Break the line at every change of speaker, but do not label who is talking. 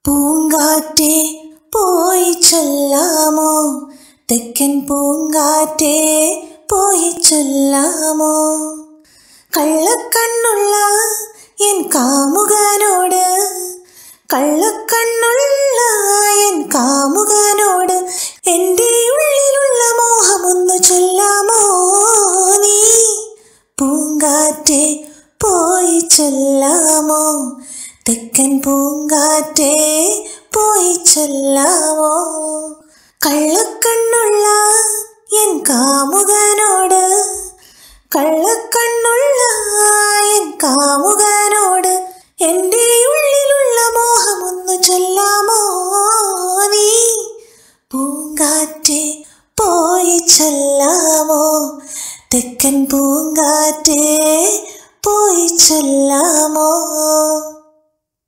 പൂങ്കാറ്റേ പോയി ചൊല്ലാമോ തെക്കൻ പൂങ്കാറ്റേ പോയി ചൊല്ലാമോ കള്ളക്കണ്ണുള്ള എൻ കാമുകനോട് കള്ളക്കണ്ണുള്ള എൻ കാമുകനോട് എൻ്റെ ഉള്ളിലുള്ള മോഹമൊന്നു ചൊല്ലാമോ നീ പൂങ്കാറ്റേ പോയി ചൊല്ലാമോ തെക്കൻ പൂങ്കാറ്റേ പോയി ചൊല്ലാമോ കള്ളക്കണ്ണുള്ള എൻ കാമുകനോട് കള്ളക്കണ്ണുള്ള എൻ കാമുകനോട് എൻ്റെ ഉള്ളിലുള്ള മോഹമൊന്നു ചൊല്ലാമോ നീ പൂങ്കാറ്റേ പോയി ചൊല്ലാമോ തെക്കൻ പൂങ്കാറ്റേ പോയി ചൊല്ലാമോ